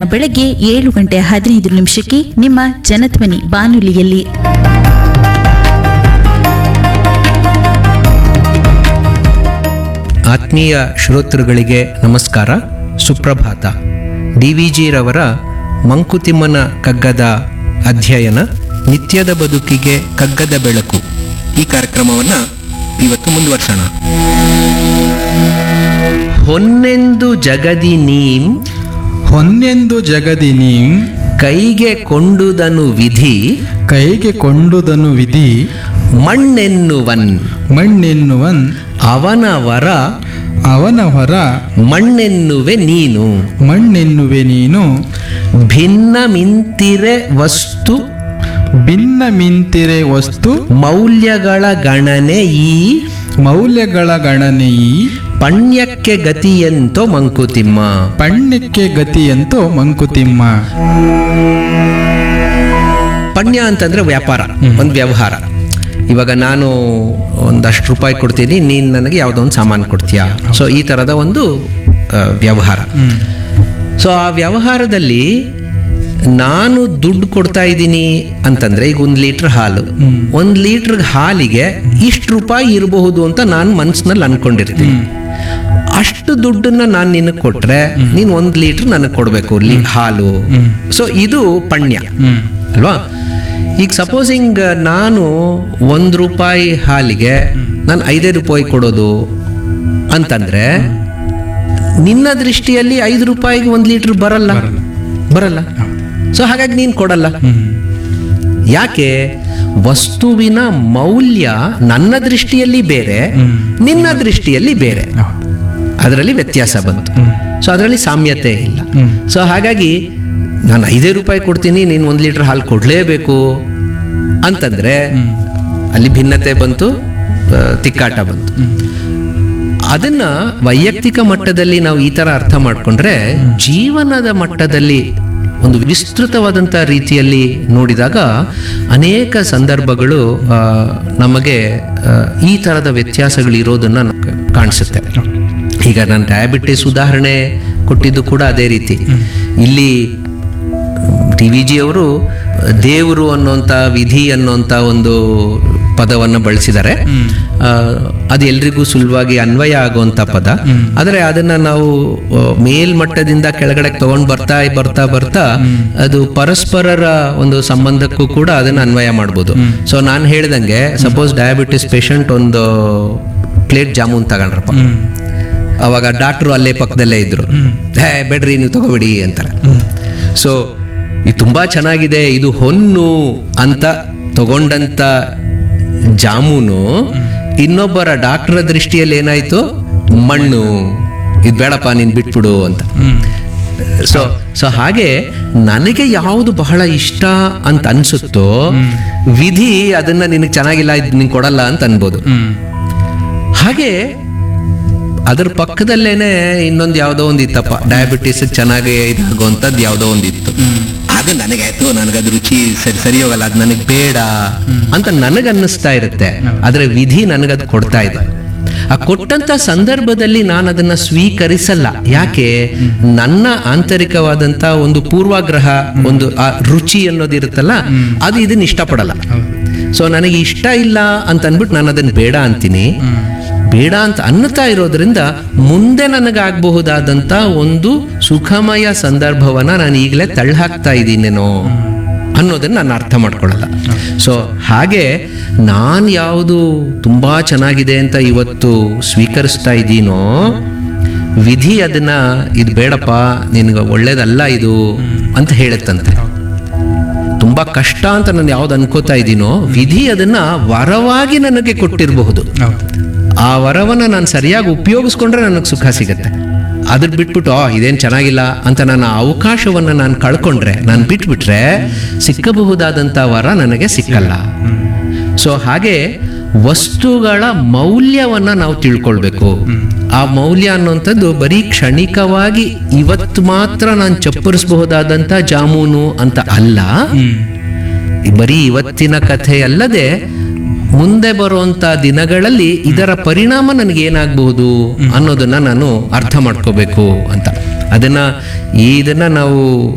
ಬೆಳಗ್ಗೆ ಏಳು ಗಂಟೆ ಹದಿನೈದು ನಿಮಿಷಕ್ಕೆ ನಿಮ್ಮ ಜನಧ್ವನಿ ಬಾನುಲಿಯಲ್ಲಿ ಆತ್ಮೀಯ ಶ್ರೋತೃಗಳಿಗೆ ನಮಸ್ಕಾರ ಸುಪ್ರಭಾತ ಡಿ ವಿ ಜಿರವರ ಮಂಕುತಿಮ್ಮನ ಕಗ್ಗದ ಅಧ್ಯಯನ ನಿತ್ಯದ ಬದುಕಿಗೆ ಕಗ್ಗದ ಬೆಳಕು ಈ ಕಾರ್ಯಕ್ರಮವನ್ನು ಇವತ್ತು ಮುಂದುವರ್ಸೋಣ ಹೊನ್ನೆಂದು ಜಗದಿ ನೀಂ ಹೊನ್ನೆಂದು ಜಗದಿ ನೀಂ ಕೈಗೆ ಕೊಂಡುದನು ವಿಧಿ ಕೈಗೆ ಕೊಂಡುದನು ವಿಧಿ ಮಣ್ಣೆನ್ನುವನ್ ಮಣ್ಣೆನ್ನುವನ್ ಅವನ ವರ ಅವನ ಹೊರ ಮಣ್ಣೆನ್ನುವೆ ನೀನು ಮಣ್ಣೆನ್ನುವೆ ನೀನು ಭಿನ್ನ ಮಿಂತಿರೆ ವಸ್ತು ಭಿನ್ನ ಮಿಂತಿರೆ ವಸ್ತು ಮೌಲ್ಯಗಳ ಗಣನೆ ಈ ಮೌಲ್ಯಗಳ ಗಣನೆಯಿ ಪಣ್ಯಕ್ಕೆ ಗತಿಯಂತೋ ಮಂಕುತಿಮ್ಮ ಪಣ್ಯಕ್ಕೆ ಗತಿಯಂತೋ ಮಂಕುತಿಮ್ಮ ಪಣ್ಯ ಅಂತಂದ್ರೆ ವ್ಯಾಪಾರ ಒಂದು ವ್ಯವಹಾರ ಇವಾಗ ನಾನು ಒಂದಷ್ಟು ರೂಪಾಯಿ ಕೊಡ್ತೀನಿ ನೀನು ನನಗೆ ಯಾವುದೋ ಒಂದು ಸಾಮಾನು ಕೊಡ್ತೀಯಾ ಸೊ ಈ ಥರದ ಒಂದು ಆ, ವ್ಯವಹಾರ ಸೊ ಆ ವ್ಯವಹಾರದಲ್ಲಿ ನಾನು ದುಡ್ಡು ಕೊಡ್ತಾ ಇದ್ದೀನಿ ಅಂತಂದ್ರೆ ಈಗ ಒಂದು ಲೀಟ್ರ್ ಹಾಲು ಒಂದು ಲೀಟ್ರ್ ಹಾಲಿಗೆ ಇಷ್ಟು ರೂಪಾಯಿ ಇರಬಹುದು ಅಂತ ನಾನು ಮನಸ್ಸಿನಲ್ಲಿ ಅನ್ಕೊಂಡಿರ್ತೀನಿ ಅಷ್ಟು ದುಡ್ಡನ್ನ ನಾನು ನಿನಗೆ ಕೊಟ್ರೆ ನೀನು ಒಂದು ಲೀಟ್ರ್ ನನಗೆ ಕೊಡಬೇಕು ಹಾಲು ಸೊ ಇದು ಪಣ್ಯ ಅಲ್ವಾ ಈಗ ಸಪೋಸಿಂಗ್ ನಾನು ಒಂದು ರೂಪಾಯಿ ಹಾಲಿಗೆ ನಾನು ಐದೇ ರೂಪಾಯಿ ಕೊಡೋದು ಅಂತಂದ್ರೆ ನಿನ್ನ ದೃಷ್ಟಿಯಲ್ಲಿ ಐದು ರೂಪಾಯಿಗೆ ಒಂದು ಲೀಟರ್ ಬರಲ್ಲ ಬರಲ್ಲ ಸೊ ಹಾಗಾಗಿ ನೀನು ಕೊಡಲ್ಲ ಯಾಕೆ ವಸ್ತುವಿನ ಮೌಲ್ಯ ನನ್ನ ದೃಷ್ಟಿಯಲ್ಲಿ ಬೇರೆ ನಿನ್ನ ದೃಷ್ಟಿಯಲ್ಲಿ ಬೇರೆ ಅದರಲ್ಲಿ ವ್ಯತ್ಯಾಸ ಬಂತು ಸೊ ಅದರಲ್ಲಿ ಸಾಮ್ಯತೆ ಇಲ್ಲ ಸೊ ಹಾಗಾಗಿ ನಾನು ಐದೇ ರೂಪಾಯಿ ಕೊಡ್ತೀನಿ ನೀನು ಒಂದು ಲೀಟರ್ ಹಾಲು ಕೊಡಲೇಬೇಕು ಅಂತಂದ್ರೆ ಅಲ್ಲಿ ಭಿನ್ನತೆ ಬಂತು ಆ, ತಿಕ್ಕಾಟ ಬಂತು ಅದನ್ನ ವೈಯಕ್ತಿಕ ಮಟ್ಟದಲ್ಲಿ ನಾವು ಈ ತರ ಅರ್ಥ ಮಾಡ್ಕೊಂಡ್ರೆ ಜೀವನದ ಮಟ್ಟದಲ್ಲಿ ಒಂದು ವಿಸ್ತೃತವಾದಂಥ ರೀತಿಯಲ್ಲಿ ನೋಡಿದಾಗ ಅನೇಕ ಸಂದರ್ಭಗಳು ಆ, ನಮಗೆ ಆ, ಈ ಥರದ ವ್ಯತ್ಯಾಸಗಳು ಇರೋದನ್ನ ನಮ್ಗೆ ಕಾಣಿಸುತ್ತೆ ಈಗ ನಾನು ಡಯಾಬಿಟಿಸ್ ಉದಾಹರಣೆ ಕೊಟ್ಟಿದ್ದು ಕೂಡ ಅದೇ ರೀತಿ ಇಲ್ಲಿ ಟಿ ವಿ ಜಿ ಅವರು ದೇವರು ಅನ್ನೋಂಥ ವಿಧಿ ಅನ್ನೋಂಥ ಒಂದು ಪದವನ್ನು ಬಳಸಿದ್ದಾರೆ ಆ, ಅದು ಎಲ್ರಿಗೂ ಸುಲಭವಾಗಿ ಅನ್ವಯ ಆಗುವಂಥ ಪದ ಆದರೆ ಅದನ್ನ ನಾವು ಆ, ಮೇಲ್ಮಟ್ಟದಿಂದ ಕೆಳಗಡೆ ತಗೊಂಡ್ ಬರ್ತಾ ಬರ್ತಾ ಬರ್ತಾ ಅದು ಪರಸ್ಪರರ ಒಂದು ಸಂಬಂಧಕ್ಕೂ ಕೂಡ ಅದನ್ನ ಅನ್ವಯ ಮಾಡ್ಬೋದು ಸೊ ನಾನು ಹೇಳ್ದಂಗೆ ಸಪೋಸ್ ಡಯಾಬಿಟಿಸ್ ಪೇಷಂಟ್ ಒಂದು ಪ್ಲೇಟ್ ಜಾಮೂನ್ ತಗೊಂಡ್ರಪ್ಪ ಅವಾಗ ಡಾಕ್ಟ್ರು ಅಲ್ಲೇ ಪಕ್ಕದಲ್ಲೇ ಇದ್ರು ಹೇ ಬೇಡ್ರಿ ನೀವು ತಗೋಬಿಡಿ ಅಂತಾರೆ ಸೊ ಇದು ತುಂಬಾ ಚೆನ್ನಾಗಿದೆ ಇದು ಹೊನ್ನು ಅಂತ ತಗೊಂಡಂತ ಜಾಮೂನು ಇನ್ನೊಬ್ಬರ ಡಾಕ್ಟರ್ ದೃಷ್ಟಿಯಲ್ಲಿ ಏನಾಯ್ತು ಮಣ್ಣು ಇದು ಬೇಡಪ್ಪ ನೀನ್ ಬಿಟ್ಬಿಡು ಅಂತ ಸೊ ಸೊ ಹಾಗೆ ನನಗೆ ಯಾವುದು ಬಹಳ ಇಷ್ಟ ಅಂತ ಅನ್ಸುತ್ತೋ ವಿಧಿ ಅದನ್ನ ನಿನಗೆ ಚೆನ್ನಾಗಿಲ್ಲ ಇದು ನಿಂಗೆ ಕೊಡಲ್ಲ ಅಂತ ಅನ್ಬೋದು ಹಾಗೆ ಅದ್ರ ಪಕ್ಕದಲ್ಲೇನೆ ಇನ್ನೊಂದು ಯಾವುದೋ ಒಂದು ಇತ್ತಪ್ಪ ಡಯಾಬಿಟಿಸ್ ಚೆನ್ನಾಗಿ ಇದಾಗುವಂಥದ್ದು ಯಾವುದೋ ಒಂದು ಇತ್ತು ಅದು ನನಗೆ ಆಯ್ತು ನನಗದು ರುಚಿ ಸರಿ ಸರಿ ಹೋಗಲ್ಲ ಅದು ನನಗೆ ಬೇಡ ಅಂತ ನನಗೆ ಅನ್ನಿಸ್ತಾ ಇರುತ್ತೆ ಆದ್ರೆ ವಿಧಿ ನನಗದು ಕೊಡ್ತಾ ಇದೆ ಆ ಕೊಟ್ಟಂತ ಸಂದರ್ಭದಲ್ಲಿ ನಾನು ಅದನ್ನ ಸ್ವೀಕರಿಸಲ್ಲ ಯಾಕೆ ನನ್ನ ಆಂತರಿಕವಾದಂತ ಒಂದು ಪೂರ್ವಾಗ್ರಹ ಒಂದು ಆ ರುಚಿ ಅನ್ನೋದಿರುತ್ತಲ್ಲ ಅದು ಇದನ್ನ ಇಷ್ಟಪಡಲ್ಲ ಸೊ ನನಗೆ ಇಷ್ಟ ಇಲ್ಲ ಅಂತ ಅಂದ್ಬಿಟ್ಟು ನಾನು ಅದನ್ನ ಬೇಡ ಅಂತೀನಿ ಬೇಡ ಅಂತ ಅನ್ನುತ್ತಾ ಇರೋದ್ರಿಂದ ಮುಂದೆ ನನಗಾಗಬಹುದಾದಂತ ಒಂದು ಸುಖಮಯ ಸಂದರ್ಭವನ್ನ ನಾನು ಈಗಲೇ ತಳ್ಳಹಾಕ್ತಾ ಇದ್ದೀನೇನೋ ಅನ್ನೋದನ್ನ ನಾನು ಅರ್ಥ ಮಾಡ್ಕೊಳ್ಳಲ್ಲ ಸೊ ಹಾಗೆ ನಾನು ಯಾವುದು ತುಂಬಾ ಚೆನ್ನಾಗಿದೆ ಅಂತ ಇವತ್ತು ಸ್ವೀಕರಿಸ್ತಾ ಇದ್ದೀನೋ ವಿಧಿ ಅದನ್ನ ಇದು ಬೇಡಪ್ಪ ನಿನಗೆ ಒಳ್ಳೇದಲ್ಲ ಇದು ಅಂತ ಹೇಳುತ್ತಂತೆ ತುಂಬಾ ಕಷ್ಟ ಅಂತ ನಾನು ಯಾವ್ದು ಅನ್ಕೋತಾ ಇದ್ದೀನೋ ವಿಧಿ ಅದನ್ನ ವರವಾಗಿ ನನಗೆ ಕೊಟ್ಟಿರಬಹುದು ಆ ವರವನ್ನ ನಾನು ಸರಿಯಾಗಿ ಉಪಯೋಗಿಸ್ಕೊಂಡ್ರೆ ನನಗೆ ಸುಖ ಸಿಗತ್ತೆ ಅದ್ರ ಬಿಟ್ಬಿಟ್ಟು ಆ ಇದೇನು ಚೆನ್ನಾಗಿಲ್ಲ ಅಂತ ನಾನು ಆ ಅವಕಾಶವನ್ನ ನಾನು ಕಳ್ಕೊಂಡ್ರೆ ನಾನು ಬಿಟ್ಬಿಟ್ರೆ ಸಿಕ್ಕಬಹುದಾದಂಥ ವರ ನನಗೆ ಸಿಕ್ಕಲ್ಲ ಸೊ ಹಾಗೆ ವಸ್ತುಗಳ ಮೌಲ್ಯವನ್ನ ನಾವು ತಿಳ್ಕೊಳ್ಬೇಕು ಆ ಮೌಲ್ಯ ಅನ್ನುವಂಥದ್ದು ಬರೀ ಕ್ಷಣಿಕವಾಗಿ ಇವತ್ತು ಮಾತ್ರ ನಾನು ಚಪ್ಪರಿಸಬಹುದಾದಂಥ ಜಾಮೂನು ಅಂತ ಅಲ್ಲ ಬರೀ ಇವತ್ತಿನ ಕಥೆ ಅಲ್ಲದೆ ಮುಂದೆ ಬರುವಂತ ದಿನಗಳಲ್ಲಿ ಇದರ ಪರಿಣಾಮ ನನಗೆ ಏನಾಗಬಹುದು ಅನ್ನೋದನ್ನ ನಾನು ಅರ್ಥ ಮಾಡ್ಕೋಬೇಕು ಅಂತ ಅದನ್ನ ಈ ಇದನ್ನ ನಾವು